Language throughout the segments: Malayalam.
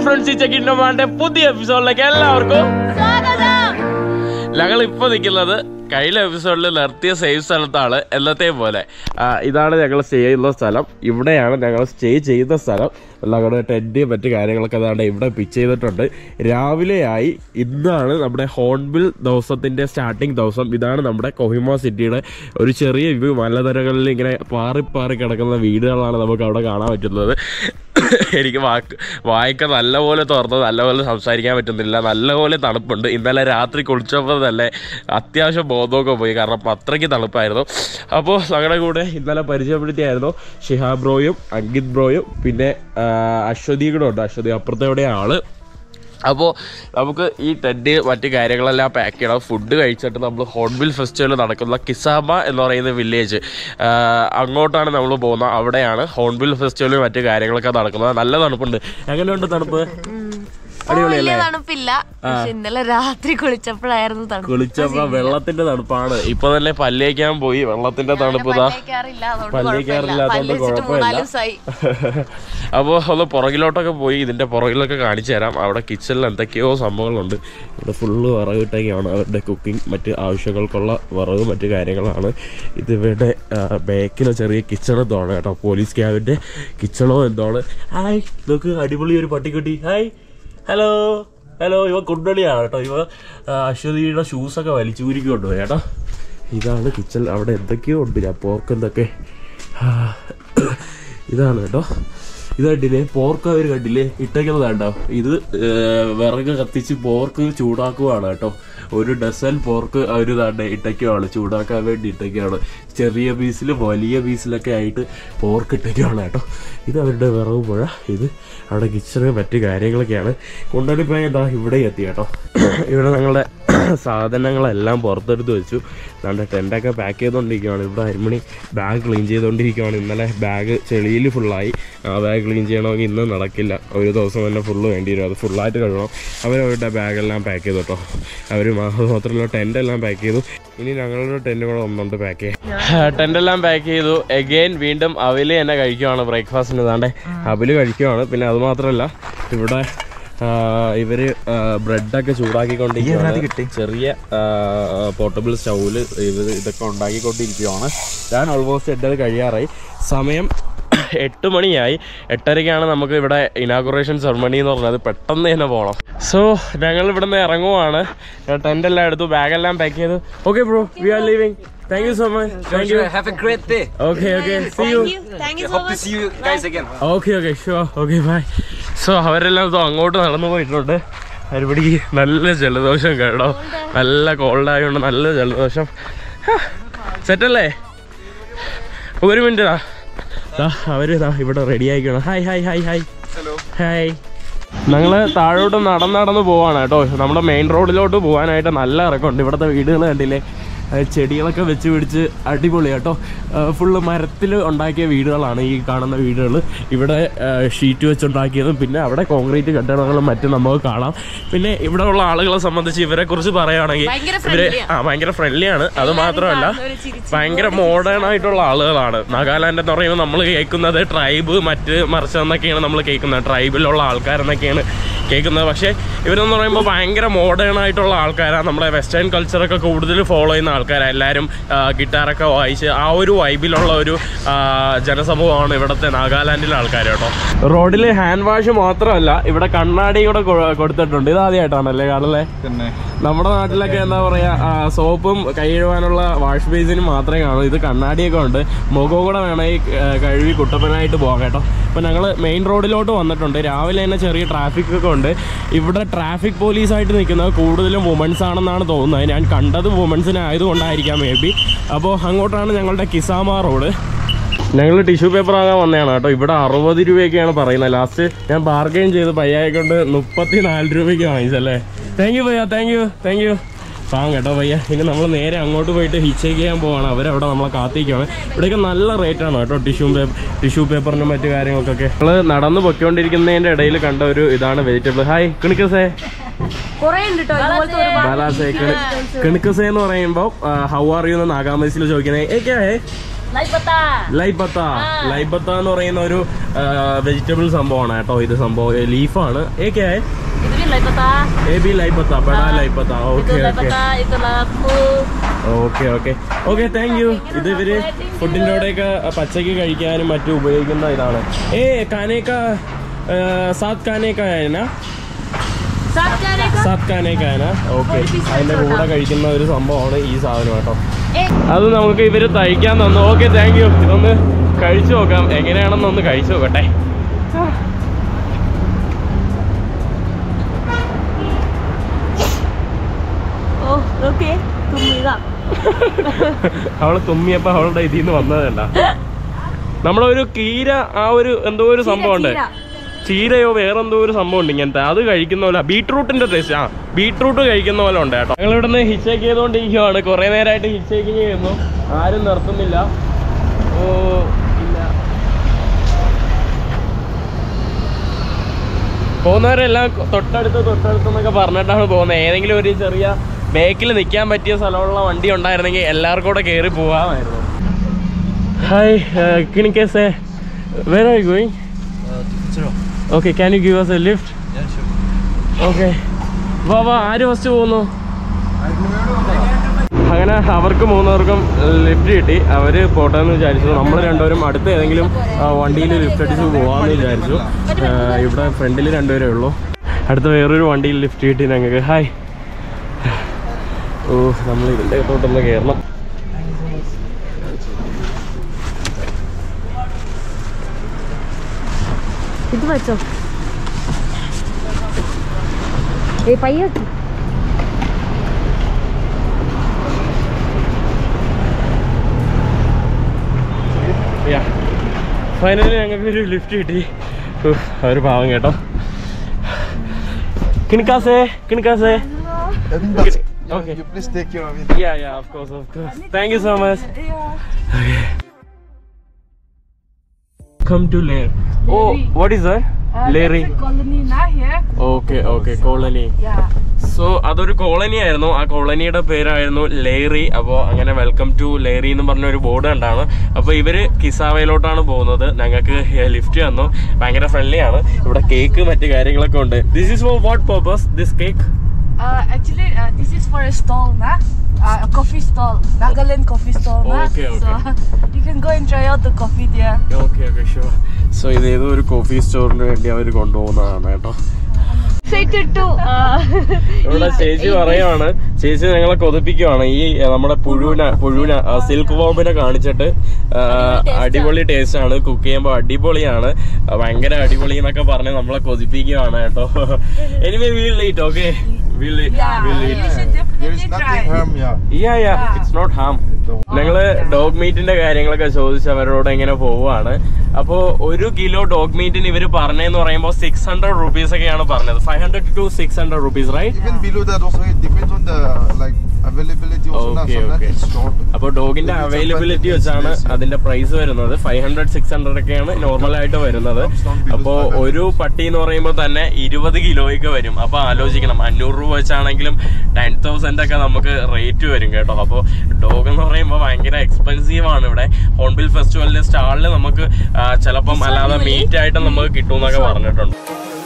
ഫ്രണ്ട്സ് ഈ ചെക്കിൻ്റെ പുതിയ എപ്പിസോഡിലേക്ക് എല്ലാവർക്കും ഞങ്ങൾ ഇപ്പൊ നിൽക്കുന്നത് കഴിഞ്ഞ എപ്പിസോഡിൽ നിർത്തിയ സേഫ് സ്ഥലത്താണ് എന്നത്തെ പോലെ ആ, ഇതാണ് ഞങ്ങൾ സ്റ്റേ ചെയ്യുന്ന സ്ഥലം ഇവിടെയാണ് ഞങ്ങൾ സ്റ്റേ ചെയ്യുന്ന സ്ഥലം ഞങ്ങളുടെ ടെൻറ്റ് മറ്റു കാര്യങ്ങളൊക്കെ അതാണ് ഇവിടെ പിച്ച് ചെയ്തിട്ടുണ്ട് രാവിലെയായി ഇന്നാണ് നമ്മുടെ ഹോൺബിൽ ദിവസത്തിന്റെ സ്റ്റാർട്ടിംഗ് ദിവസം ഇതാണ് നമ്മുടെ കൊഹിമ സിറ്റിയുടെ ഒരു ചെറിയ വ്യൂ മലനിരകളിൽ ഇങ്ങനെ പാറി പാറി കിടക്കുന്ന വീടുകളാണ് നമുക്ക് അവിടെ കാണാൻ പറ്റുന്നത് എനിക്ക് വാക്ക് വായിക്ക നല്ലപോലെ തുറന്ന് നല്ലപോലെ സംസാരിക്കാൻ പറ്റുന്നില്ല നല്ലപോലെ തണുപ്പുണ്ട് ഇന്നലെ രാത്രി കുളിച്ചപ്പോൾ തന്നെ അത്യാവശ്യം ബോധമൊക്കെ പോയി കാരണം അത്രയ്ക്ക് തണുപ്പായിരുന്നു അപ്പോൾ ഞങ്ങളുടെ കൂടെ ഇന്നലെ പരിചയപ്പെടുത്തിയായിരുന്നു ഷിഹാബ് ബ്രോയും അങ്കിത് ബ്രോയും പിന്നെ ആ, അശ്വതി കൂടെ ഉണ്ട് അശ്വതി അപ്പുറത്തെ ആള് അപ്പോൾ നമുക്ക് ഈ ടെൻറ്റ് മറ്റു കാര്യങ്ങളെല്ലാം പാക്ക് ചെയ്യണം ഫുഡ് കഴിച്ചിട്ട് നമ്മൾ ഹോൺബിൽ ഫെസ്റ്റിവൽ നടക്കുന്ന കിസാമ എന്ന് പറയുന്ന വില്ലേജ് അങ്ങോട്ടാണ് നമ്മൾ പോകുന്നത് അവിടെയാണ് ഹോൺബിൽ ഫെസ്റ്റിവലും മറ്റു കാര്യങ്ങളൊക്കെ നടക്കുന്നത് നല്ല തണുപ്പുണ്ട് എങ്ങനെയുണ്ട് തണുപ്പ് വലിയ തണുപ്പില്ല പക്ഷെ ഇന്നലെ രാത്രി കുളിച്ചപ്പോഴായിരുന്നു തണുപ്പ് കുളിച്ചപ്പോ വെള്ളത്തിന്റെ തണുപ്പാണ് ഇപ്പൊ തന്നെ പല്ലേക്കാൻ പോയി വെള്ളത്തിന്റെ തണുപ്പ് ഇതാ പല്ലേക്കാറില്ല, അതുകൊണ്ട് പല്ലേക്കാറില്ലാത്തോണ്ട് കുഴപ്പമില്ല. പല്ല് വെച്ചിട്ട് കുഴപ്പമില്ല മൂന്നാല് ദിവസമായി. അപ്പോൾ ഒന്ന് പുറകിലോട്ടൊക്കെ പോയി ഇതിന്റെ പുറകിലൊക്കെ കാണിച്ചു തരാം അവിടെ കിച്ചണിൽ എന്തൊക്കെയോ സംഭവങ്ങളുണ്ട് ഇവിടെ ഫുള്ള് വിറകിട്ടൊക്കെയാണ് അവരുടെ കുക്കിംഗ് മറ്റ് ആവശ്യങ്ങൾക്കുള്ള വിറക് മറ്റു കാര്യങ്ങളാണ് ഇത് ഇവരുടെ ബാക്കിലെ ചെറിയ കിച്ചൺ എന്തോണ് കേട്ടോ പോലീസ് ക്യാബിന്റെ കിച്ചണോ എന്തോണ് ഹായ് നോക്ക് അടിപൊളി ഒരു പട്ടിക്കുട്ടി ഹായ് ഹലോ ഹലോ ഇവ കുണ്ടളിയാണ് കേട്ടോ ഇവ ആ, അശ്വതിയുടെ ഷൂസൊക്കെ വലിച്ചൂരിക്ക് കൊണ്ടുപോയി കേട്ടോ ഇതാണ് കിച്ചൺ അവിടെ എന്തൊക്കെയോ ഉണ്ട് ഞാൻ പോർക്ക് എന്തൊക്കെ ആ, ഇതാണ് കേട്ടോ ഇത് കണ്ടില്ലേ പോർക്ക് അവർ കണ്ടില്ലേ ഇട്ടേക്കുന്നത് കണ്ടോ ഇത് ഏ, വിറക് കത്തിച്ച് പോർക്ക് ചൂടാക്കുവാണ് കേട്ടോ ഒരു ഡസൻ പോർക്ക് അവർ താണ്ടെ ഇട്ടയ്ക്കുവാണ് ചൂടാക്കാൻ വേണ്ടി ഇട്ടയ്ക്കുവാണ് ചെറിയ പീസിലും വലിയ പീസിലൊക്കെ ആയിട്ട് പോർക്ക് ഇട്ടയ്ക്കുവാണ് കേട്ടോ ഇത് അവരുടെ വിറക് പുഴ ഇത് അവിടെ കിച്ചണ് മറ്റു കാര്യങ്ങളൊക്കെയാണ് കൊണ്ടുവന്നിപ്പോൾ എന്താ ഇവിടെ എത്തി കേട്ടോ ഇവിടെ ഞങ്ങളുടെ സാധനങ്ങളെല്ലാം പുറത്തെടുത്ത് വെച്ചു നമ്മുടെ ടെൻ്റൊക്കെ പാക്ക് ചെയ്തുകൊണ്ടിരിക്കുകയാണ് ഇവിടെ അരിമണി ബാഗ് ക്ലീൻ ചെയ്തുകൊണ്ടിരിക്കുകയാണ് ഇന്നലെ ബാഗ് ചെളിയിൽ ഫുള്ളായി ആ ബാഗ് ക്ലീൻ ചെയ്യണമെങ്കിൽ ഇന്ന് നടക്കില്ല ഒരു ദിവസം തന്നെ ഫുള്ള് വേണ്ടി വരും അത് ഫുള്ളായിട്ട് കഴുകണം അവരവരുടെ ബാഗെല്ലാം പാക്ക് ചെയ്തു കേട്ടോ അവർ മാത്രമല്ല ടെൻ്റ് എല്ലാം പാക്ക് ചെയ്തു ഇനി ഞങ്ങളുടെ ടെൻ്റ് കൂടെ ഒന്നുണ്ട് പാക്ക് ചെയ്യാൻ ടെൻ്റ് എല്ലാം പാക്ക് ചെയ്തു എഗെയിൻ വീണ്ടും അവല് തന്നെ കഴിക്കുവാണ് ബ്രേക്ക്ഫാസ്റ്റിന് ഇതാണ്ട് അവല് കഴിക്കുവാണ് പിന്നെ അത് മാത്രമല്ല ഇവിടെ ആ, ഇവര് ബ്രെഡൊക്കെ ചൂടാക്കിക്കൊണ്ടിരിക്കുകയാണ് ചെറിയ പോർട്ടബിൾ സ്റ്റൗവിൽ ഇവർ ഇതൊക്കെ ഉണ്ടാക്കിക്കൊണ്ടിരിക്കുകയാണ് ഞാൻ ഓൾമോസ്റ്റ് എൻ്റെ അത് കഴിയാറായി സമയം എട്ട് മണിയായി എട്ടരയ്ക്കാണ് നമുക്ക് ഇവിടെ ഇനാഗുറേഷൻ സെറമണി എന്ന് പറഞ്ഞത് പെട്ടെന്ന് തന്നെ പോകണം സോ ഞങ്ങൾ ഇവിടെ നിന്ന് ഇറങ്ങുവാണ് ടെൻ്റ് എല്ലാം എടുത്തു ബാഗെല്ലാം പാക്ക് ചെയ്തു okay bro we are leaving thank you so much thank you Have a great day. Okay okay see you Thank you so Hope to much. see you guys again. Okay okay sure okay bye so അവരെല്ലാം ഇതോ അങ്ങോട്ട് നടന്നു പോയിട്ടുണ്ട് ഒരുപടി നല്ല ജലദോഷം കേട്ടോ നല്ല കോൾഡ് ആയതുകൊണ്ട് നല്ല ജലദോഷം സെറ്റല്ലേ ഒരു മിനിറ്റ് ദാ ദാ അവര് ദാ ഇവിടെ റെഡി ആയിക്കണം hi hi hi hi hi ഞങ്ങള് താഴോട്ട് നടന്ന് നടന്ന് പോവാണ് കേട്ടോ നമ്മുടെ മെയിൻ റോഡിലോട്ട് പോകാനായിട്ട് നല്ല ഇറക്കമുണ്ട് ഇവിടുത്തെ വീടുകൾ കണ്ടില്ലേ അത് ചെടികളൊക്കെ വെച്ച് പിടിച്ച് അടിപൊളി കേട്ടോ ഫുള്ള് മരത്തിൽ ഉണ്ടാക്കിയ വീടുകളാണ് ഈ കാണുന്ന വീടുകൾ ഇവിടെ ഷീറ്റ് വെച്ചുണ്ടാക്കിയതും പിന്നെ അവിടെ കോൺക്രീറ്റ് കെട്ടിടങ്ങളും മറ്റും നമുക്ക് കാണാം പിന്നെ ഇവിടെ ഉള്ള ആളുകളെ സംബന്ധിച്ച് ഇവരെ കുറിച്ച് പറയുകയാണെങ്കിൽ ഭയങ്കര ഇവര് friendly ആ ഭയങ്കര ഫ്രണ്ട്ലിയാണ് അത് മാത്രമല്ല കാണുന്നവര് ചിരിച്ച് ഭയങ്കര മോഡേൺ ആയിട്ടുള്ള ആളുകളാണ് നാഗാലാൻഡ് എന്ന് പറയുമ്പോൾ നമ്മൾ കേൾക്കുന്നത് ട്രൈബ് മറ്റ് മറിച്ച് എന്നൊക്കെയാണ് നമ്മൾ കേൾക്കുന്നത് ട്രൈബിലുള്ള ആൾക്കാരെന്നൊക്കെയാണ് കേൾക്കുന്നത് പക്ഷേ ഇവരെന്ന് പറയുമ്പോൾ ഭയങ്കര മോഡേൺ ആയിട്ടുള്ള ആൾക്കാരാണ് നമ്മുടെ വെസ്റ്റേൺ കൾച്ചറൊക്കെ കൂടുതൽ ഫോളോ ചെയ്യുന്ന ആൾക്കാരാണ് എല്ലാവരും ഗിറ്റാറൊക്കെ വായിച്ച് ആ ഒരു വൈബിലുള്ള ഒരു ആ, ജനസമൂഹമാണ് ഇവിടുത്തെ നാഗാലാൻഡിലെ ആൾക്കാർ കേട്ടോ റോഡിൽ ഹാൻഡ് വാഷ് മാത്രമല്ല ഇവിടെ കണ്ണാടി കൂടെ കൊ- കൊടുത്തിട്ടുണ്ട് ഇത് ആദ്യമായിട്ടാണല്ലേ കാണല്ലേ നമ്മുടെ നാട്ടിലൊക്കെ എന്താ പറയാ ആ, സോപ്പും കൈ കഴുകാനുള്ള വാഷ് ബേസിനും മാത്രമേ കാണൂ ഇത് കണ്ണാടിയൊക്കെ ഉണ്ട് മുഖവും കൂടെ വേണമെങ്കിൽ ആ, കഴുകി കുട്ടപ്പനായിട്ട് പോകാം കേട്ടോ അപ്പോൾ ഞങ്ങൾ മെയിൻ റോഡിലോട്ട് വന്നിട്ടുണ്ട് രാവിലെ തന്നെ ചെറിയ ട്രാഫിക് ഒക്കെ ഉണ്ട് ഇവിടെ ട്രാഫിക് പോലീസായിട്ട് നിൽക്കുന്നത് കൂടുതലും വുമൻസ് ആണെന്നാണ് തോന്നുന്നത് ഞാൻ കണ്ടത് വുമൻസിനെ ആയതുകൊണ്ടായിരിക്കാം മേ ബി അപ്പോൾ അങ്ങോട്ടാണ് ഞങ്ങളുടെ കിസാമ റോഡ് ഞങ്ങൾ ടിഷ്യൂ പേപ്പർ ആകാൻ വന്നതാണ് കേട്ടോ ഇവിടെ അറുപത് രൂപയൊക്കെയാണ് പറയുന്നത് ലാസ്റ്റ് ഞാൻ ബാർഗെയിൻ ചെയ്ത് പയ്യായെ കൊണ്ട് മുപ്പത്തി നാല് രൂപയ്ക്ക് വാങ്ങിച്ചല്ലേ താങ്ക് യു പയ്യ thank you thank you palm കേട്ടോ പയ്യ ഇനി നമ്മൾ നേരെ അങ്ങോട്ട് പോയിട്ട് ഹിച്ചേക്ക് ചെയ്യാൻ പോവാണ് അവരവിടെ നമ്മളെ കാത്തിരിക്കുകയാണ് ഇവിടെയൊക്കെ നല്ല റേറ്റാണ് കേട്ടോ ടിഷ്യൂ പേപ്പർ ടിഷ്യൂ പേപ്പറിനും മറ്റു കാര്യങ്ങൾക്കൊക്കെ നമ്മൾ നടന്ന് പൊയ്ക്കൊണ്ടിരിക്കുന്നതിൻ്റെ ഇടയിൽ കണ്ട ഒരു ഇതാണ് വെജിറ്റബിൾ ഹായ് കിണിക്കസേ കുറേ ഉണ്ട് കേട്ടോ ഇതുപോലത്തെ ഒരുപാട് ബാലാസേ കിണിക്കസേ എന്ന് പറയുമ്പോൾ ഹൗ ആർ യു എന്ന് നാഗാമേസിൽ ചോദിക്കുന്നത് ഏ ക്യാ ഹേ Laipata. ലൈബത്ത ലൈബത്ത എന്ന് പറയുന്ന ഒരു വെജിറ്റബിൾ സംഭവമാണ് കേട്ടോ ഇത് സംഭവം ലീഫാണ് ഏക്കെ Itu dia laipata. എ ബി ലൈബത്ത പെടാ ലൈബത്ത Itu okay okay laipata, itu lapu. Okay okay okay thank you ഇത് ഇവര് ഫുഡിന്റെ കൂടെയൊക്കെ പച്ചക്ക് കഴിക്കാനും മറ്റും ഉപയോഗിക്കുന്ന ഇതാണ് ഏ കാനേക്ക സാത് കാനേക്ക Saat kan സാത് കാനേക്കാന ഓക്കെ അതിന്റെ കൂടെ കഴിക്കുന്ന ഒരു സംഭവമാണ് ഈ സാധനം കേട്ടോ Eh. അത് നമുക്ക് ഇവര് തയ്ക്കാൻ തന്നു ഓക്കെ താങ്ക് യു ഇതൊന്ന് കഴിച്ചു നോക്കാം എങ്ങനെയാണെന്ന് ഒന്ന് കഴിച്ചു നോക്കട്ടെ Oh, okay. Tumirap. അവള് തുമ്മിയപ്പോ അവളുടെ ഇതിൽ നിന്ന് വന്നതല്ല നമ്മളൊരു കീര ആ ഒരു എന്തോ ഒരു സംഭവം ഉണ്ട് ചീരയോ വേറെന്തോ ഒരു സംഭവം ഉണ്ട് ഇങ്ങനത്തെ അത് കഴിക്കുന്ന പോലെ ബീട്രൂട്ടിന്റെ ടേസ്റ്റ് ആ ബീട്രൂട്ട് കഴിക്കുന്ന പോലെ ഉണ്ട് കേട്ടോ ഞങ്ങൾ ഇവിടെ നിന്ന് ഹിച്ചേക്ക് ചെയ്തുകൊണ്ടിരിക്കുകയാണ് കുറെ നേരമായിട്ട് ഹിച്ചേക്കിങ് ചെയ്യുന്നു ആരും നിർത്തുന്നില്ല ഓ ഇല്ല പോകുന്നവരെല്ലാം തൊട്ടടുത്ത് തൊട്ടടുത്ത് എന്നൊക്കെ പറഞ്ഞിട്ടാണ് പോകുന്നത് ഏതെങ്കിലും ഒരു ചെറിയ ബേക്കിൽ നിൽക്കാൻ പറ്റിയ സ്ഥലമുള്ള വണ്ടി ഉണ്ടായിരുന്നെങ്കിൽ എല്ലാവർക്കും കൂടെ കയറി പോകാമായിരുന്നു ഹായ് കിണിക്കേസേ where are you going okay can you give us a lift okay വാ വാ ആര് ഫസ്റ്റ് പോകുന്നു അങ്ങനെ അവർക്ക് മൂന്നുപേർക്കും ലിഫ്റ്റ് കിട്ടി അവര് പോട്ടെ എന്ന് വിചാരിച്ചു നമ്മൾ രണ്ടുപേരും അടുത്ത ഏതെങ്കിലും വണ്ടിയിൽ ലിഫ്റ്റ് അടിച്ച് പോവാന്ന് വിചാരിച്ചു ആ, ഇവിടെ ഫ്രണ്ടിൽ രണ്ടുപേരേ ഉള്ളൂ അടുത്ത വേറൊരു വണ്ടിയിൽ ലിഫ്റ്റ് കിട്ടി ഞങ്ങൾക്ക് ഹായ് ഓ നമ്മൾ ഇതിൻ്റെ അകത്തോട്ടൊന്ന് കയറണം ഇത് വെച്ചോ ഏ പയ്യ ഫൈനലി ഞങ്ങൾക്ക് ഒരു ലിഫ്റ്റ് കിട്ടി ഉഫ്, ഒരു പാവം കേട്ടോ കിണിക്കാസേ കിണിക്കാസേ Okay. You please take care of it. Yeah, yeah, of course, of course. Thank you so much. Okay. Come to Lair. Oh, what is that? Larry. colony na here. Okay okay colony Yeah. So അതൊരു കോളനി ആയിരുന്നു ആ കോളനിയുടെ പേരായിരുന്നു ലേറി അപ്പോൾ അങ്ങനെ വെൽക്കം ടു ലേറി എന്ന് പറഞ്ഞ ഒരു ബോർഡ് കണ്ടാണ് അപ്പോൾ ഇവര് കിസാവയിലോട്ടാണ് പോകുന്നത് ഞങ്ങൾക്ക് ലിഫ്റ്റ് തന്നു ഭയങ്കര ഫ്രണ്ട്ലി ആണ് ഇവിടെ കേക്ക് മറ്റു കാര്യങ്ങളൊക്കെ ഉണ്ട് this is for what purpose this cake Uh, actually, uh, this is for a stall na. Uh, a coffee stall. Nagaland coffee stall na. Okay, okay. So you can go and try out the coffee there. Okay okay sure so ഇത് ഏതോ ഒരു കോഫി സ്റ്റോറിന് വേണ്ടി അവർ കൊണ്ടുപോകുന്നതാണ് കേട്ടോ എക്സൈറ്റഡ് ടു ഇവിടെ ചേച്ചി പറയുവാണ് ചേച്ചി ഞങ്ങളെ കൊതിപ്പിക്കുവാണ് ഈ ഏ, നമ്മുടെ പുഴുവിന പുഴുവിന സിൽക്ക് ബോംബിനെ കാണിച്ചിട്ട് ആ, അടിപൊളി ടേസ്റ്റ് ആണ് കുക്ക് ചെയ്യുമ്പോൾ അടിപൊളിയാണ് ആ, ഭയങ്കര അടിപൊളി എന്നൊക്കെ പറഞ്ഞ് നമ്മളെ കൊതിപ്പിക്കുവാണ് കേട്ടോ anyway we'll eat okay we'll we'll You eat should There is definitely nothing try. harm, yeah. Yeah yeah it's not harm ഞങ്ങള് ഡോഗ് മീറ്റിന്റെ കാര്യങ്ങളൊക്കെ ചോദിച്ച് അവരോട് ഇങ്ങനെ പോവുകയാണ് അപ്പോ ഒരു കിലോ ഡോഗ് മീറ്റിന് ഇവര് പറഞ്ഞെന്ന് പറയുമ്പോൾ സിക്സ് ഹൺഡ്രഡ് റുപ്പീസ് ഒക്കെയാണ് പറഞ്ഞത് five hundred to six hundred rupees right Even below that also, it depends on the like availability also. na. Okay, Sometimes okay. it's short. അപ്പോൾ ഡോഗിന്റെ Maybe sometimes അവൈലബിലിറ്റി it's വെച്ചാണ് less, yeah. അതിന്റെ പ്രൈസ് വരുന്നത് ഫൈവ് ഹൺഡ്രഡ് സിക്സ് ഹൺഡ്രഡ് ഒക്കെയാണ് നോർമൽ ആയിട്ട് വരുന്നത് Comes down below അപ്പോൾ 500. ഒരു പട്ടി എന്ന് പറയുമ്പോൾ തന്നെ ഇരുപത് കിലോയ്ക്ക് വരും അപ്പോൾ ആലോചിക്കണം അഞ്ഞൂറ് രൂപ വെച്ചാണെങ്കിലും ടെൻ തൗസൻഡ് ഒക്കെ നമുക്ക് റേറ്റ് വരും കേട്ടോ അപ്പോൾ ഡോഗ് എന്ന് പറയുമ്പോൾ ഭയങ്കര എക്സ്പെൻസീവ് ആണ് ഇവിടെ ഹോൺബിൽ ഫെസ്റ്റിവലിന്റെ സ്റ്റാളിൽ നമുക്ക് ആ, ചിലപ്പം അല്ലാതെ മീറ്റ് ആയിട്ട് നമുക്ക് കിട്ടും എന്നൊക്കെ പറഞ്ഞിട്ടുണ്ട്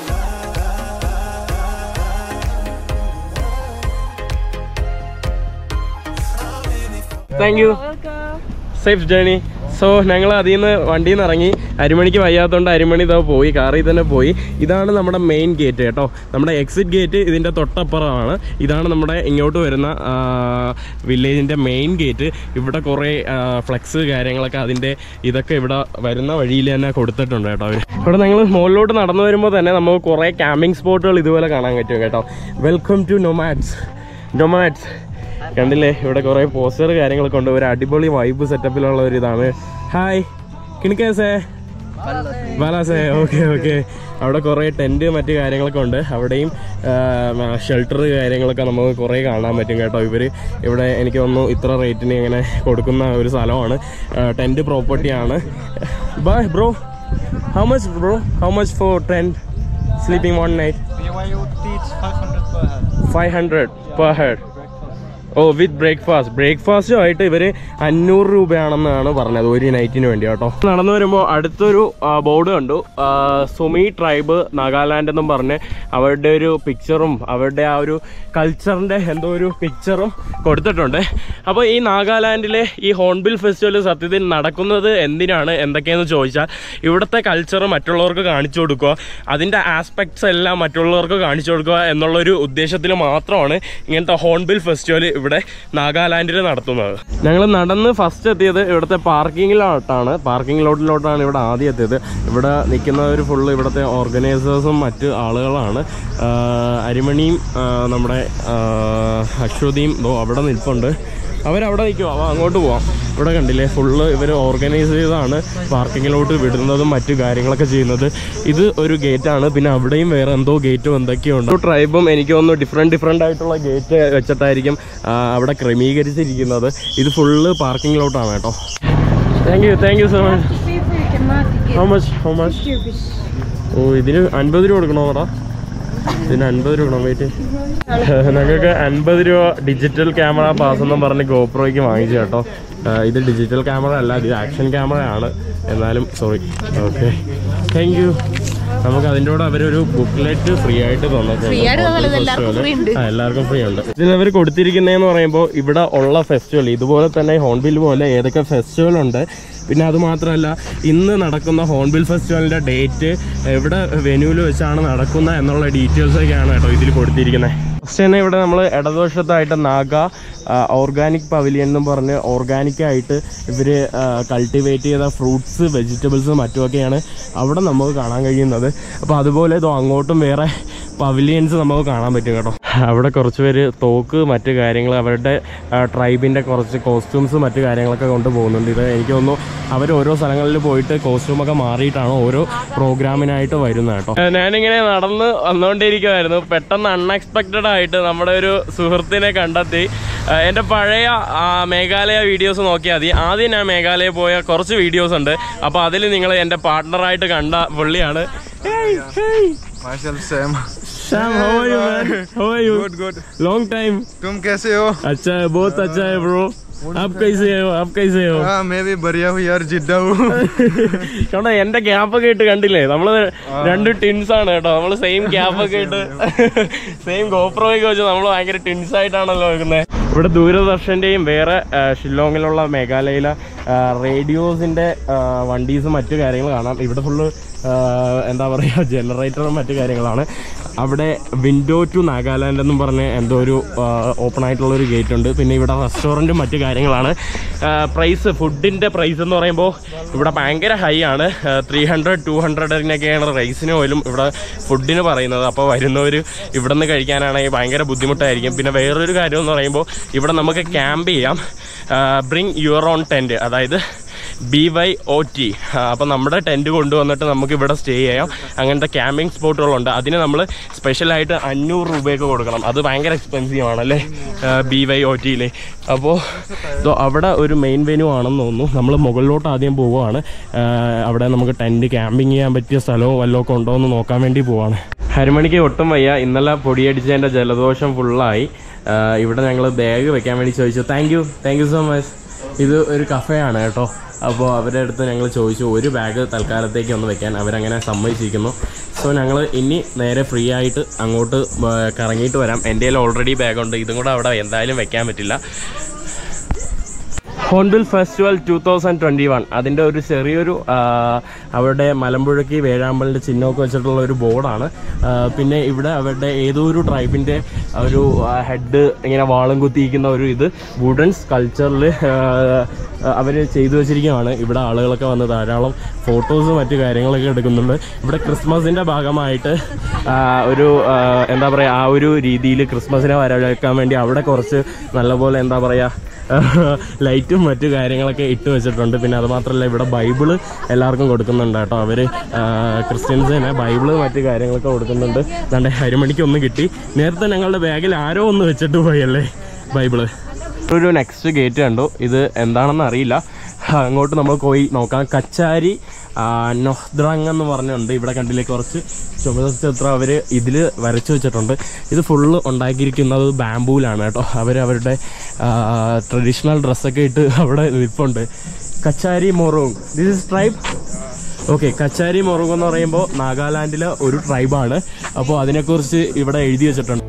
thank you safe journey so ഞങ്ങൾ അതിൽ നിന്ന് വണ്ടിയിൽ നിന്ന് ഇറങ്ങി അരിമണിക്ക് വയ്യാത്തതുകൊണ്ട് അരിമണി ഇതാ പോയി കാറിൽ തന്നെ പോയി ഇതാണ് നമ്മുടെ മെയിൻ ഗേറ്റ് കേട്ടോ നമ്മുടെ എക്സിറ്റ് ഗേറ്റ് ഇതിൻ്റെ തൊട്ടപ്പുറമാണ് ഇതാണ് നമ്മുടെ ഇങ്ങോട്ട് വരുന്ന വില്ലേജിൻ്റെ മെയിൻ ഗേറ്റ് ഇവിടെ കുറേ ഫ്ലെക്സ് കാര്യങ്ങളൊക്കെ അതിൻ്റെ ഇതൊക്കെ ഇവിടെ വരുന്ന വഴിയിൽ തന്നെ കൊടുത്തിട്ടുണ്ട് കേട്ടോ അവർ ഇവിടെ ഞങ്ങൾ മുകളിലോട്ട് നടന്നു വരുമ്പോൾ തന്നെ നമുക്ക് കുറേ ക്യാമ്പിംഗ് സ്പോട്ടുകൾ ഇതുപോലെ കാണാൻ പറ്റും കേട്ടോ വെൽക്കം ടു നൊമാഡ്സ് നൊമാഡ്സ് കണ്ടില്ലേ ഇവിടെ കുറെ പോസ്റ്റർ കാര്യങ്ങളൊക്കെ ഉണ്ട് ഒരു അടിപൊളി വൈബ് സെറ്റപ്പിലുള്ള ഒരു ഇതാണ് ഹായ് കിണിക്കേസേ ബാലാസേ ഓക്കെ ഓക്കെ അവിടെ കുറേ ടെൻറ്റ് മറ്റു കാര്യങ്ങളൊക്കെ ഉണ്ട് അവിടെയും ഷെൽട്ടർ കാര്യങ്ങളൊക്കെ നമുക്ക് കുറേ കാണാൻ പറ്റും കേട്ടോ ഇവർ ഇവിടെ എനിക്ക് തോന്നുന്നു ഇത്ര റേറ്റിന് ഇങ്ങനെ കൊടുക്കുന്ന ഒരു സ്ഥലമാണ് ടെൻറ്റ് പ്രോപ്പർട്ടിയാണ് bye bro how much bro how much for tent sleeping one night BYOT it's 500 per head. Five hundred per head oh with breakfast ബ്രേക്ക്ഫാസ്റ്റുമായിട്ട് ഇവർ അഞ്ഞൂറ് രൂപയാണെന്നാണ് പറഞ്ഞത് ഒരു നൈറ്റിന് വേണ്ടി കേട്ടോ നടന്നു വരുമ്പോൾ അടുത്തൊരു ബോർഡ് കണ്ടു ആ, സുമി ട്രൈബ് നാഗാലാൻഡ് എന്നും പറഞ്ഞ് അവരുടെ ഒരു പിക്ചറും അവരുടെ ആ ഒരു കൾച്ചറിൻ്റെ എന്തോ ഒരു പിക്ചറും കൊടുത്തിട്ടുണ്ട് അപ്പോൾ ഈ നാഗാലാൻഡിലെ ഈ ഹോൺബിൽ ഫെസ്റ്റിവൽ സത്യത്തിൽ നടക്കുന്നത് എന്തിനാണ് എന്തൊക്കെയെന്ന് ചോദിച്ചാൽ ഇവിടുത്തെ കൾച്ചർ മറ്റുള്ളവർക്ക് കാണിച്ചു കൊടുക്കുക അതിൻ്റെ ആസ്പെക്ട്സ് എല്ലാം മറ്റുള്ളവർക്ക് കാണിച്ചു കൊടുക്കുക എന്നുള്ളൊരു ഉദ്ദേശത്തിൽ മാത്രമാണ് ഇങ്ങനത്തെ ഹോൺബിൽ ഫെസ്റ്റിവൽ ഇവിടെ നാഗാലാൻഡിൽ നടത്തുന്നത് ഞങ്ങൾ നടന്ന് ഫസ്റ്റ് എത്തിയത് ഇവിടുത്തെ പാർക്കിങ്ങിലോട്ടാണ് പാർക്കിംഗ് ലോട്ടിലോട്ടാണ് ഇവിടെ ആദ്യം എത്തിയത് ഇവിടെ നിൽക്കുന്നവർ ഫുള്ള് ഇവിടുത്തെ ഓർഗനൈസേഴ്സും മറ്റ് ആളുകളാണ് ആഹ് അരിമണിയും ആഹ് നമ്മുടെ ആഹ് അശ്വതിയും ദോ അവിടെ നിൽപ്പുണ്ട് അവരവിടെ നിൽക്കും അവ അങ്ങോട്ട് പോവാം ഇവിടെ കണ്ടില്ലേ ഫുള്ള് ഇവർ ഓർഗനൈസ് ചെയ്താണ് പാർക്കിങ്ങിലോട്ട് വിടുന്നതും മറ്റു കാര്യങ്ങളൊക്കെ ചെയ്യുന്നത് ഇത് ഒരു ഗേറ്റാണ് പിന്നെ അവിടെയും വേറെ എന്തോ ഗേറ്റും എന്തൊക്കെയോ ഉണ്ട് ട്രൈബും എനിക്ക് തോന്നുന്നു ഡിഫറെൻറ്റ് ഡിഫറെൻ്റ് ആയിട്ടുള്ള ഗേറ്റ് വെച്ചിട്ടായിരിക്കും ആ, അവിടെ ക്രമീകരിച്ചിരിക്കുന്നത് ഇത് ഫുള്ള് പാർക്കിങ്ങിലോട്ടാണ് കേട്ടോ thank you thank you so much how much how much oh ഇതിന് അൻപത് രൂപ കൊടുക്കണോ എടാ ഇതിന് അൻപത് രൂപ കൊടുക്കണം വെയിറ്റ് ഞങ്ങൾക്ക് അൻപത് രൂപ ഡിജിറ്റൽ ക്യാമറ പാസ് എന്നും പറഞ്ഞ് ഗോപ്രോയ്ക്ക് വാങ്ങിച്ചു കേട്ടോ ആ, ഇത് ഡിജിറ്റൽ ക്യാമറ അല്ല ഇത് ആക്ഷൻ ക്യാമറയാണ് എന്നാലും സോറി ഓക്കെ താങ്ക് യു നമുക്ക് അതിൻ്റെ കൂടെ അവരൊരു ബുക്ക്ലെറ്റ് ഫ്രീ ആയിട്ട് തന്നിട്ടുണ്ട് ആ, എല്ലാവർക്കും ഫ്രീ ഉണ്ട് ഇതിൽ അവർ കൊടുത്തിരിക്കുന്നതെന്ന് പറയുമ്പോൾ ഇവിടെ ഉള്ള ഫെസ്റ്റിവൽ ഇതുപോലെ തന്നെ ഹോൺബിൽ പോലെ ഏതൊക്കെ ഫെസ്റ്റിവൽ ഉണ്ട് പിന്നെ അത് മാത്രമല്ല ഇന്ന് നടക്കുന്ന ഹോൺബിൽ ഫെസ്റ്റിവലിൻ്റെ ഡേറ്റ് എവിടെ വെന്യൂവിൽ വെച്ചാണ് നടക്കുന്നത് എന്നുള്ള ഡീറ്റെയിൽസ് ഒക്കെയാണ് കേട്ടോ ഇതിൽ കൊടുത്തിരിക്കുന്നത് ഫസ്റ്റ് തന്നെ ഇവിടെ നമ്മൾ ഇടതുവശത്തായിട്ട് നാഗ ഓർഗാനിക് പവലിയൻ എന്നും പറഞ്ഞ് ഓർഗാനിക്കായിട്ട് ഇവർ കൾട്ടിവേറ്റ് ചെയ്ത ഫ്രൂട്ട്സ് വെജിറ്റബിൾസ് മറ്റുമൊക്കെയാണ് അവിടെ നമുക്ക് കാണാൻ കഴിയുന്നത് അപ്പോൾ അതുപോലെ ഇതോ അങ്ങോട്ടും വേറെ പവലിയൻസ് നമുക്ക് കാണാൻ പറ്റും കേട്ടോ അവിടെ കുറച്ച് പേര് തോക്ക് മറ്റു കാര്യങ്ങൾ അവരുടെ ട്രൈബിൻ്റെ കുറച്ച് കോസ്റ്റ്യൂംസ് മറ്റു കാര്യങ്ങളൊക്കെ കൊണ്ട് പോകുന്നുണ്ട് ഇത് എനിക്ക് തോന്നുന്നു അവർ ഓരോ സ്ഥലങ്ങളിൽ പോയിട്ട് കോസ്റ്റ്യൂമൊക്കെ മാറിയിട്ടാണ് ഓരോ പ്രോഗ്രാമിനായിട്ട് വരുന്നത് കേട്ടോ ഞാനിങ്ങനെ നടന്ന് വന്നുകൊണ്ടിരിക്കുമായിരുന്നു പെട്ടെന്ന് അൺഎക്സ്പെക്റ്റഡ് ആയിട്ട് നമ്മുടെ ഒരു സുഹൃത്തിനെ കണ്ടെത്തി ആ, എൻ്റെ പഴയ ആ, മേഘാലയ വീഡിയോസ് നോക്കിയാൽ മതി ആദ്യം ഞാൻ മേഘാലയ പോയ കുറച്ച് വീഡിയോസ് ഉണ്ട് അപ്പോൾ അതിൽ നിങ്ങൾ എൻ്റെ പാർട്ട്ണറായിട്ട് കണ്ട പുള്ളിയാണ് Hey, hey. Marshall Sam. Sam, how are you, man? How are you? Good, good. Long time. तुम कैसे हो अच्छा है बहुत अच्छा है ब्रो आप कैसे हो आप कैसे हो हाँ मैं भी बढ़िया हूँ यार जिद्दा हूँ കണ്ടോ എന്റെ ഗ്യാപ്പ് ഒക്കെ ഇട്ട് കണ്ടില്ലേ നമ്മള് രണ്ട് ടിൻസ് ആണ് കേട്ടോ നമ്മള് സെയിം ഗ്യാപ്പ് ഒക്കെ ഇട്ട് സെയിം ഗോപ്രോയൊക്കെ വെച്ച് നമ്മൾ ഭയങ്കര ടിൻസ് ആയിട്ടാണല്ലോ വെക്കുന്നത് ഇവിടെ ദൂരദർശന്റെയും വേറെ ആ, ഷില്ലോങ്ങിലുള്ള മേഘാലയയിലെ റേഡിയോസിന്റെ വണ്ടീസും മറ്റു കാര്യങ്ങൾ കാണാം ഇവിടെ ഫുള്ള് എന്താ പറയുക ജനറേറ്ററും മറ്റു കാര്യങ്ങളാണ് അവിടെ വിൻഡോ ടു നാഗാലാൻഡ് എന്നും പറഞ്ഞ് എന്തോ ഒരു ഓപ്പൺ ആയിട്ടുള്ള ഒരു ഗേറ്റ് ഉണ്ട് പിന്നെ ഇവിടെ റെസ്റ്റോറൻറ്റും മറ്റു കാര്യങ്ങളാണ് പ്രൈസ് ഫുഡിൻ്റെ പ്രൈസ് എന്ന് പറയുമ്പോൾ ഇവിടെ ഭയങ്കര ഹൈ ആണ് ത്രീ ഹൺഡ്രഡ് ടു ഹൺഡ്രഡിനൊക്കെയാണ് റൈസിന് പോലും ഇവിടെ ഫുഡിന് പറയുന്നത് അപ്പോൾ വരുന്നവർ ഇവിടെ നിന്ന് കഴിക്കാനാണെങ്കിൽ ഭയങ്കര ബുദ്ധിമുട്ടായിരിക്കും പിന്നെ വേറൊരു കാര്യം എന്ന് പറയുമ്പോൾ ഇവിടെ നമുക്ക് ക്യാമ്പ് ചെയ്യാം ബ്രിങ് യുവർ ഓൺ ടെൻറ്റ് അതായത് ബി വൈ ഒ ടി അപ്പോൾ നമ്മുടെ ടെൻറ്റ് കൊണ്ടുവന്നിട്ട് നമുക്ക് ഇവിടെ സ്റ്റേ ചെയ്യാം അങ്ങനത്തെ ക്യാമ്പിംഗ് സ്പോട്ടുകളുണ്ട് അതിന് നമ്മൾ സ്പെഷ്യലായിട്ട് അഞ്ഞൂറ് രൂപയൊക്കെ കൊടുക്കണം അത് ഭയങ്കര എക്സ്പെൻസീവ് ആണല്ലേ ബി വൈ ഒ ടിയിൽ അപ്പോൾ ഇതോ അവിടെ ഒരു മെയിൻ വെന്യൂ ആണെന്ന് തോന്നുന്നു നമ്മൾ മുകളിലോട്ട് ആദ്യം പോവുകയാണ് ആ, അവിടെ നമുക്ക് ടെൻറ്റ് ക്യാമ്പിംഗ് ചെയ്യാൻ പറ്റിയ സ്ഥലവും വല്ലതും ഒക്കെ ഉണ്ടോ എന്ന് നോക്കാൻ വേണ്ടി പോവാണ് ഹരിമണിക്ക് ഒട്ടും വയ്യ ഇന്നലെ പൊടിയടിച്ചതിൻ്റെ ജലദോഷം ഫുള്ളായി ഇവിടെ ഞങ്ങൾ ബാഗ് വെക്കാൻ വേണ്ടി ചോദിച്ചു thank you thank you so much ഇത് ഒരു കഫേയാണ് കേട്ടോ അപ്പോൾ അവരുടെ അടുത്ത് ഞങ്ങൾ ചോദിച്ചു ഒരു ബാഗ് തൽക്കാലത്തേക്ക് ഒന്ന് വെക്കാൻ അവരങ്ങനെ സമ്മതിച്ചിരിക്കുന്നു സോ ഞങ്ങൾ ഇനി നേരെ ഫ്രീ ആയിട്ട് അങ്ങോട്ട് ആ, കറങ്ങിയിട്ട് വരാം എൻ്റെ കയ്യിൽ ഓൾറെഡി ബാഗുണ്ട് ഇതും കൂടെ അവിടെ എന്തായാലും വെക്കാൻ പറ്റില്ല Hornbill festival two thousand twenty one അതിൻ്റെ ഒരു ചെറിയൊരു ആ, അവരുടെ മലമ്പുഴയ്ക്ക് വേഴാമ്പലിൻ്റെ ചിഹ്നമൊക്കെ വെച്ചിട്ടുള്ള ഒരു ബോർഡാണ് ആ, പിന്നെ ഇവിടെ അവരുടെ ഏതോ ഒരു ട്രൈബിൻ്റെ ഒരു ഹെഡ് ഇങ്ങനെ വാളും കുത്തിയിരിക്കുന്ന ഒരു ഇത് വുഡൻ സ്കൾച്ചറിൽ അവർ ചെയ്തു വെച്ചിരിക്കുകയാണ് ഇവിടെ ആളുകളൊക്കെ വന്ന് ധാരാളം ഫോട്ടോസ് മറ്റു കാര്യങ്ങളൊക്കെ എടുക്കുന്നുണ്ട് ഇവിടെ ക്രിസ്മസിൻ്റെ ഭാഗമായിട്ട് ആ, ഒരു ആ, എന്താ പറയുക ആ ഒരു രീതിയിൽ ക്രിസ്മസിനെ വരവേൽക്കാൻ വേണ്ടി അവിടെ കുറച്ച് നല്ലപോലെ എന്താ പറയുക ലൈറ്റും മറ്റു കാര്യങ്ങളൊക്കെ ഇട്ട് വെച്ചിട്ടുണ്ട് പിന്നെ അത് മാത്രമല്ല ഇവിടെ ബൈബിള് എല്ലാവർക്കും കൊടുക്കുന്നുണ്ട് കേട്ടോ അവർ ക്രിസ്ത്യൻസ് തന്നെ ബൈബിള് മറ്റു കാര്യങ്ങളൊക്കെ കൊടുക്കുന്നുണ്ട് ദാണ്ടെ അരിമണിക്ക് ഒന്ന് കിട്ടി നേരത്തെ ഞങ്ങളുടെ ബാഗിൽ ആരോ ഒന്ന് വെച്ചിട്ട് പോയല്ലേ ബൈബിള് ഒരു നെക്സ്റ്റ് ഗേറ്റ് കണ്ടു ഇത് എന്താണെന്ന് അറിയില്ല അങ്ങോട്ട് നമ്മൾ പോയി നോക്കാം കച്ചാരി ആ, നൊഹ്ദ്രങ് എന്ന് പറഞ്ഞുണ്ട് ഇവിടെ കണ്ടില്ലേ കുറച്ച് ചുമത ചിത്രം അവർ ഇതിൽ വരച്ചു വെച്ചിട്ടുണ്ട് ഇത് ഫുള്ള് ഉണ്ടാക്കിയിരിക്കുന്നത് ബാംബൂലാണ് കേട്ടോ അവർ അവരുടെ ട്രഡീഷണൽ ഡ്രസ്സൊക്കെ ഇട്ട് അവിടെ നിൽപ്പുണ്ട് Kachari Morung this is tribe okay Kachari Morung എന്ന് പറയുമ്പോൾ നാഗാലാൻഡിലെ ഒരു ട്രൈബാണ് അപ്പോൾ അതിനെക്കുറിച്ച് ഇവിടെ എഴുതി വെച്ചിട്ടുണ്ട്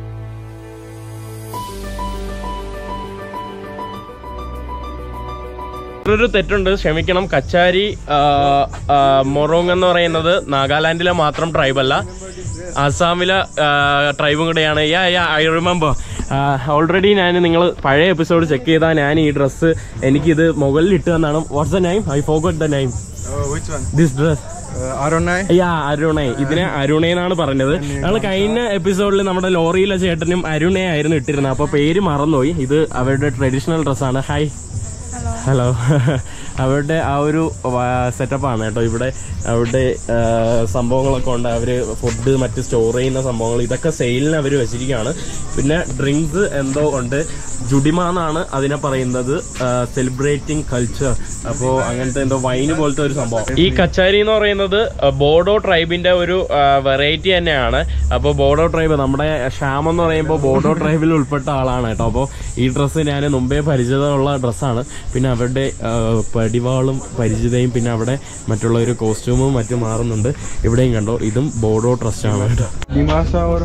ഒരു തെറ്റുണ്ട് ക്ഷമിക്കണം കച്ചാരി ആ, ആ, മൊറോങ് എന്ന് പറയുന്നത് നാഗാലാൻഡിലെ മാത്രം ട്രൈബല്ല ആസാമിലെ ട്രൈബും കൂടെയാണ് yeah yeah I remember already ഞാൻ നിങ്ങൾ പഴയ എപ്പിസോഡ് ചെക്ക് ചെയ്താൽ ഞാൻ ഈ ഡ്രസ്സ് എനിക്കിത് മുകളിൽ ഇട്ട് തന്നാണ് what's the name I forgot the name Uh, which one? This dress Uh, Aronai? Yeah Aronai ഇതിനെ അരുണേ എന്നാണ് പറഞ്ഞത് ഞങ്ങൾ കഴിഞ്ഞ എപ്പിസോഡിൽ നമ്മുടെ ലോറിയിലെ ചേട്ടനും അരുണേ ആയിരുന്നു ഇട്ടിരുന്നത് അപ്പൊ പേര് മറന്നുപോയി ഇത് അവരുടെ ട്രഡീഷണൽ ഡ്രസ്സാണ് ഹായ് ഹലോ അവരുടെ ആ ഒരു സെറ്റപ്പാണ് കേട്ടോ ഇവിടെ അവിടെ ആ, സംഭവങ്ങളൊക്കെ ഉണ്ട് അവര് ഫുഡ് മറ്റ് സ്റ്റോർ ചെയ്യുന്ന സംഭവങ്ങൾ ഇതൊക്കെ സെയിലിന് അവർ വെച്ചിരിക്കുകയാണ് പിന്നെ ഡ്രിങ്ക്സ് എന്തോ ഉണ്ട് ജുഡിമ എന്നാണ് അതിനെ പറയുന്നത് സെലിബ്രേറ്റിംഗ് കൾച്ചർ അപ്പോൾ അങ്ങനത്തെ എന്തോ വൈന് പോലത്തെ ഒരു സംഭവം ഈ കച്ചാരി എന്ന് പറയുന്നത് ആ, ബോഡോ ട്രൈബിന്റെ ഒരു വെറൈറ്റി തന്നെയാണ് അപ്പോൾ ബോഡോ ട്രൈബ് നമ്മുടെ ഷ്യാം എന്ന് പറയുമ്പോൾ ബോഡോ ട്രൈബിൽ ഉൾപ്പെട്ട ആളാണ് കേട്ടോ അപ്പോൾ ഈ ഡ്രസ്സ് ഞാൻ മുമ്പേ പരിചിതമുള്ള ഡ്രസ്സാണ് പിന്നെ അവരുടെ ആ, പടിവാളും പരിചിതയും പിന്നെ അവിടെ മറ്റുള്ള ഒരു കോസ്റ്റ്യൂമും മറ്റും മാറുന്നുണ്ട് ഇവിടെയും കണ്ടോ ഇതും ബോഡോ ട്രസ്റ്റാണ് കേട്ടോ Dimasa or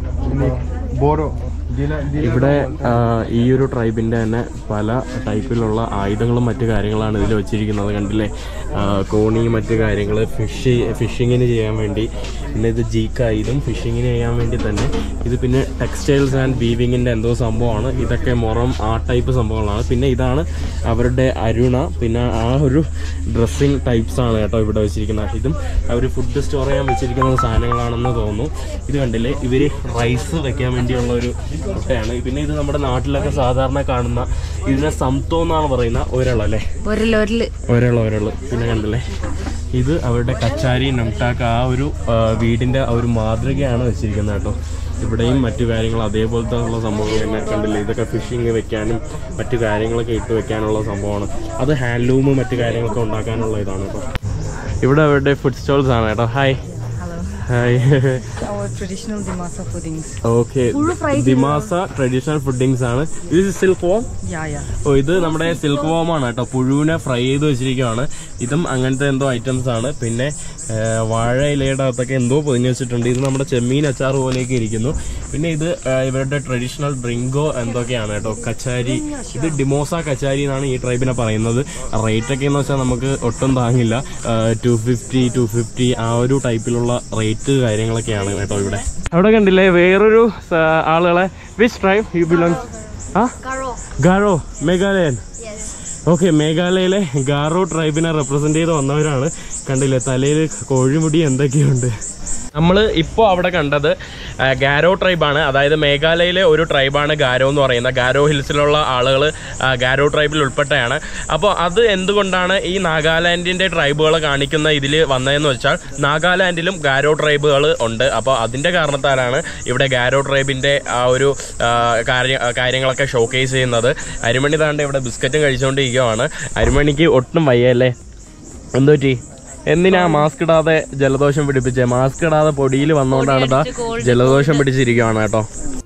Boro? Dila, Dila. ഇവിടെ ആ, ഈ ഒരു ട്രൈബിന്റെ തന്നെ പല ടൈപ്പിലുള്ള ആയുധങ്ങളും മറ്റു കാര്യങ്ങളാണ് ഇതിൽ വെച്ചിരിക്കുന്നത് കണ്ടില്ലേ ആ, കോണി മറ്റു കാര്യങ്ങൾ ഫിഷ് ഫിഷിങ്ങിന് ചെയ്യാൻ വേണ്ടി പിന്നെ ഇത് ജീക്ക ഇതും ഫിഷിങ്ങിന് ചെയ്യാൻ വേണ്ടി തന്നെ ഇത് പിന്നെ ടെക്സ്റ്റൈൽസ് ആൻഡ് വീവിങ്ങിന്റെ എന്തോ സംഭവമാണ് ഇതൊക്കെ മൊറം ആ ടൈപ്പ് സംഭവങ്ങളാണ് പിന്നെ ഇതാണ് അവരുടെ അരുണ പിന്നെ ആ ഒരു ഡ്രസ്സിങ് ടൈപ്സ് ആണ് കേട്ടോ ഇവിടെ വെച്ചിരിക്കുന്നത് ഇതും അവർ ഫുഡ് സ്റ്റോർ ചെയ്യാൻ വെച്ചിരിക്കുന്ന സാധനങ്ങളാണെന്ന് തോന്നുന്നു ഇത് കണ്ടില്ലേ ഇവര് റൈസ് വെക്കാൻ വേണ്ടിയുള്ള ഒരു മുട്ടയാണ് പിന്നെ ഇത് നമ്മുടെ നാട്ടിലൊക്കെ സാധാരണ കാണുന്ന ഇതിനെ സംതോ എന്നാണ് പറയുന്ന ഒരളല്ലേ ഒരല് ഒരല് ഒരള ഒരള് പിന്നെ കണ്ടില്ലേ ഇത് അവരുടെ കച്ചാരി നംടാക്ക് ആ ഒരു ആ, വീടിന്റെ ആ ഒരു മാതൃകയാണ് വെച്ചിരിക്കുന്നത് കേട്ടോ ഇവിടെയും മറ്റു കാര്യങ്ങൾ അതേപോലത്തെ ഉള്ള സംഭവങ്ങൾ തന്നെ കണ്ടില്ലേ ഇതൊക്കെ ഫിഷിങ് വെക്കാനും മറ്റു കാര്യങ്ങളൊക്കെ ഇട്ട് വെക്കാനുള്ള സംഭവമാണ് അത് ഹാൻഡ്ലൂമും മറ്റു കാര്യങ്ങളൊക്കെ ഉണ്ടാക്കാനുള്ള ഇതാണ് കേട്ടോ ഇവിടെ അവരുടെ ഫുഡ് സ്റ്റോൾസ് ആണ് കേട്ടോ hi hi Our traditional Dimasa puddings. Okay Dimasa traditional puddings ആണ് ഇത് സിൽക്ക് വോം Yeah, yeah. ഓ ഇത് നമ്മുടെ സിൽക്ക് വോം ആണ് കേട്ടോ പുഴുവിനെ ഫ്രൈ ചെയ്ത് വെച്ചിരിക്കുകയാണ് ഇതും അങ്ങനത്തെ എന്തോ ഐറ്റംസ് ആണ് പിന്നെ ആ, വാഴ ഇലയുടെ അകത്തൊക്കെ എന്തോ പൊതിഞ്ഞ് വെച്ചിട്ടുണ്ട് ഇത് നമ്മുടെ ചെമ്മീൻ അച്ചാർ പോലെയൊക്കെ ഇരിക്കുന്നു പിന്നെ ഇത് ആ, ഇവരുടെ ട്രഡീഷണൽ ഡ്രിങ്കോ എന്തൊക്കെയാണ് കേട്ടോ കച്ചാരി ഇത് ഡിമോസ കച്ചാരി എന്നാണ് ഈ ട്രൈബിനെ പറയുന്നത് റേറ്റ് ഒക്കെ എന്ന് വെച്ചാൽ നമുക്ക് ഒട്ടും താങ്ങില്ല ടു ഫിഫ്റ്റി ടു ഫിഫ്റ്റി ആ ഒരു ടൈപ്പിലുള്ള റേറ്റ് കാര്യങ്ങളൊക്കെയാണ് കേട്ടോ ഇവിടെ അവിടെ കണ്ടില്ലേ വേറൊരു സ- ആളുകളെ which tribe you belong ah Garo Meghalayan okay മേഘാലയയിലെ ഗാറോ ട്രൈബിനെ റെപ്രസെന്റ് ചെയ്ത് വന്നവരാണ് കണ്ടില്ലേ തലയിൽ കോഴിമുടി എന്തൊക്കെയുണ്ട് നമ്മൾ ഇപ്പോൾ അവിടെ കണ്ടത് ആ, ഗാരോ ട്രൈബാണ് അതായത് മേഘാലയയിലെ ഒരു ട്രൈബാണ് ഗാരോ എന്ന് പറയുന്നത് ഗാരോ ഹിൽസിലുള്ള ആളുകൾ ഗാരോ ട്രൈബിൽ ഉൾപ്പെട്ടയാണ് അപ്പോൾ അത് എന്തുകൊണ്ടാണ് ഈ നാഗാലാൻഡിൻ്റെ ട്രൈബുകളെ കാണിക്കുന്ന ഇതിൽ വന്നതെന്ന് വെച്ചാൽ നാഗാലാൻഡിലും ഗാരോ ട്രൈബുകൾ ഉണ്ട് അപ്പോൾ അതിൻ്റെ കാരണത്താലാണ് ഇവിടെ ഗാരോ ട്രൈബിൻ്റെ ആ ഒരു ആ, കാര്യ കാര്യങ്ങളൊക്കെ ഷോക്കേസ് ചെയ്യുന്നത് അരിമണി താണ്ട് ഇവിടെ ബിസ്ക്കറ്റും കഴിച്ചുകൊണ്ടിരിക്കുകയാണ് അരിമണിക്ക് ഒട്ടും വയ്യല്ലേ എന്തു പറ്റി എന്തിനാ മാസ്ക് ഇടാതെ ജലദോഷം പിടിപ്പിച്ചേ മാസ്ക് ഇടാതെ പൊടിയിൽ വന്നുകൊണ്ടാണ് ഇതാ ജലദോഷം പിടിച്ചിരിക്കുകയാണ് കേട്ടോ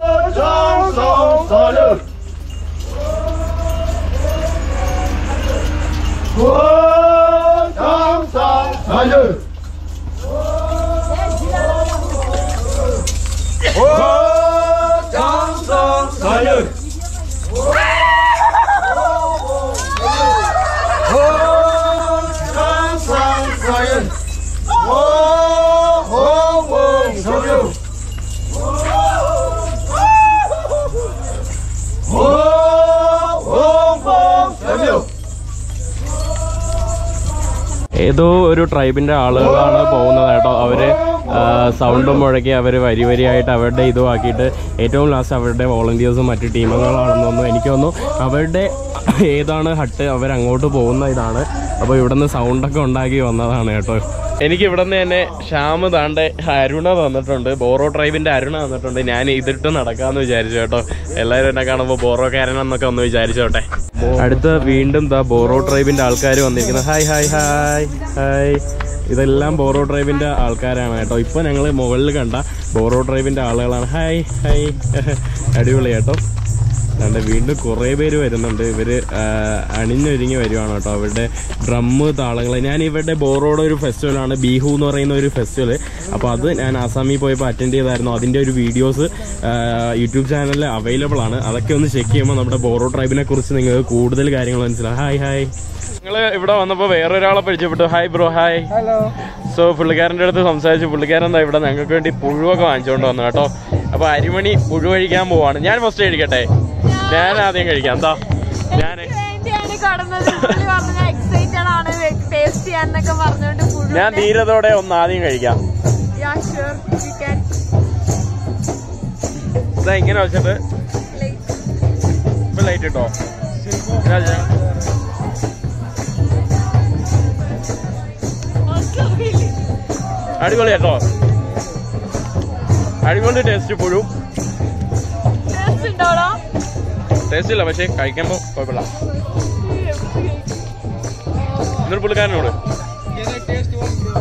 ഏതോ ഒരു ട്രൈബിന്റെ ആളുകളാണ് പോകുന്നത് കേട്ടോ അവര് ആ, സൗണ്ടും മുഴക്കി അവർ വരി വരിയായിട്ട് അവരുടെ ഇതും ആക്കിയിട്ട് ഏറ്റവും ലാസ്റ്റ് അവരുടെ വോളണ്ടിയേഴ്സും മറ്റു ടീമുകളാണെന്ന് തോന്നുന്നു എനിക്ക് തോന്നുന്നു അവരുടെ ഏതാണ് ഹട്ട് അവരങ്ങോട്ട് പോകുന്ന ഇതാണ് അപ്പോൾ ഇവിടെ നിന്ന് സൗണ്ടൊക്കെ ഉണ്ടാക്കി വന്നതാണ് കേട്ടോ എനിക്ക് ഇവിടെ നിന്ന് തന്നെ ശ്യാമ് താണ്ടെ അരുണ തന്നിട്ടുണ്ട് ബോറോ ട്രൈബിന്റെ അരുണ തന്നിട്ടുണ്ട് ഞാൻ ഇതിട്ട് നടക്കാന്ന് വിചാരിച്ചു കേട്ടോ എല്ലാവരും എന്നെ കാണുമ്പോൾ ബോറോക്കാരനെന്നൊക്കെ ഒന്ന് വിചാരിച്ചോട്ടെ അടുത്ത വീണ്ടും ദാ ബോറോ ട്രൈബിന്റെ ആൾക്കാർ വന്നിരിക്കുന്നത് ഹായ് ഹായ് ഹായ് ഹായ് ഇതെല്ലാം ബോറോ ട്രൈബിന്റെ ആൾക്കാരാണ് കേട്ടോ ഇപ്പൊ ഞങ്ങൾ മുകളിൽ കണ്ട ബോറോ ട്രൈബിന്റെ ആളുകളാണ് ഹായ് ഹായ് അടിപൊളി കേട്ടോ അതുകൊണ്ട് വീണ്ടും കുറേ പേര് വരുന്നുണ്ട് ഇവര് ആ, അണിഞ്ഞൊരുങ്ങി വരുവാണ് കേട്ടോ അവരുടെ ഡ്രമ്മ് താളങ്ങൾ ഞാൻ ഇവരുടെ ബോറോയുടെ ഒരു ഫെസ്റ്റിവലാണ് ബീഹു എന്ന് പറയുന്ന ഒരു ഫെസ്റ്റിവൽ അപ്പോൾ അത് ഞാൻ ആസാമിൽ പോയപ്പോൾ അറ്റൻഡ് ചെയ്തായിരുന്നു അതിൻ്റെ ഒരു വീഡിയോസ് യൂട്യൂബ് ചാനലിൽ അവൈലബിൾ ആണ് അതൊക്കെ ഒന്ന് ചെക്ക് ചെയ്യുമ്പോൾ നമ്മുടെ ബോറോ ട്രൈബിനെ കുറിച്ച് നിങ്ങൾക്ക് കൂടുതൽ കാര്യങ്ങൾ മനസ്സിലാവും ഹായ് ഹായ് നിങ്ങൾ ഇവിടെ വന്നപ്പോൾ വേറൊരാളെ പരിചയപ്പെട്ടു hi bro hi Hello. So പുള്ളിക്കാരൻ്റെ അടുത്ത് സംസാരിച്ചു പുള്ളിക്കാരൻ എന്താ ഇവിടെ ഞങ്ങൾക്ക് വേണ്ടി പുഴുവൊക്കെ വാങ്ങിച്ചുകൊണ്ട് വന്നു കേട്ടോ അപ്പൊ അരിമണി പുഴു കഴിക്കാൻ പോവാണ് ഞാൻ ഫസ്റ്റ് കഴിക്കട്ടെ ഞാൻ ആദ്യം കഴിക്കാം എന്താ ഞാൻ വേണ്ടിയാണ് കടന്നത് പുള്ളി പറഞ്ഞ എക്സൈറ്റഡ് ആണ് ടേസ്റ്റ് ചെയ്യാന്നൊക്കെ പറഞ്ഞോണ്ട് പുഴു ഞാൻ ധീരതയോടെ ഒന്ന് ആദ്യം കഴിക്കാം യാ ഷുവർ യു ക്യാൻ ഇതാ ഇങ്ങനെ വെച്ചിട്ട് ഇപ്പൊ ലൈറ്റ് ഇട്ടോ രാജ. അടിപൊളി കേട്ടോ അടിപൊളി ടേസ്റ്റ് പുഴു ടേസ്റ്റ് ഉണ്ടോടോ ടേസ്റ്റ് ഇല്ല പക്ഷെ കഴിക്കുമ്പോ കുഴപ്പമില്ല എന്നൊരു പുള്ളിക്കാരനോട് Can I taste one, bro?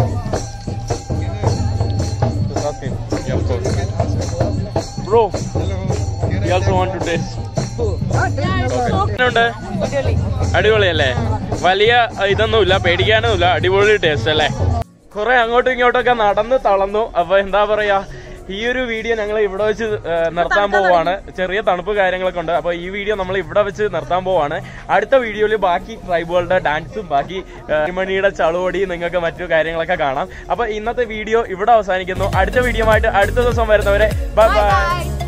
Bro Hello. Can you also want to taste എങ്ങനെയുണ്ട് അടിപൊളിയല്ലേ വലിയ ഇതൊന്നുമില്ല പേടിക്കാനൊന്നുമില്ല അടിപൊളി ടേസ്റ്റ് അല്ലേ കുറെ അങ്ങോട്ടും ഇങ്ങോട്ടൊക്കെ നടന്ന് തളർന്നു അപ്പൊ എന്താ പറയാ ഈ ഒരു വീഡിയോ ഞങ്ങൾ ഇവിടെ വെച്ച് ഏ, നിർത്താൻ പോവാണ് ചെറിയ തണുപ്പ് കാര്യങ്ങളൊക്കെ ഉണ്ട് അപ്പൊ ഈ വീഡിയോ നമ്മൾ ഇവിടെ വെച്ച് നിർത്താൻ പോവാണ് അടുത്ത വീഡിയോയിൽ ബാക്കി ട്രൈബുകളുടെ ഡാൻസും ബാക്കി ഏ, മണിയുടെ ചളുവടി നിങ്ങൾക്ക് മറ്റു കാര്യങ്ങളൊക്കെ കാണാം അപ്പൊ ഇന്നത്തെ വീഡിയോ ഇവിടെ അവസാനിക്കുന്നു അടുത്ത വീഡിയോ ആയിട്ട് അടുത്ത ദിവസം വരുന്നവരെ ബൈ ബൈ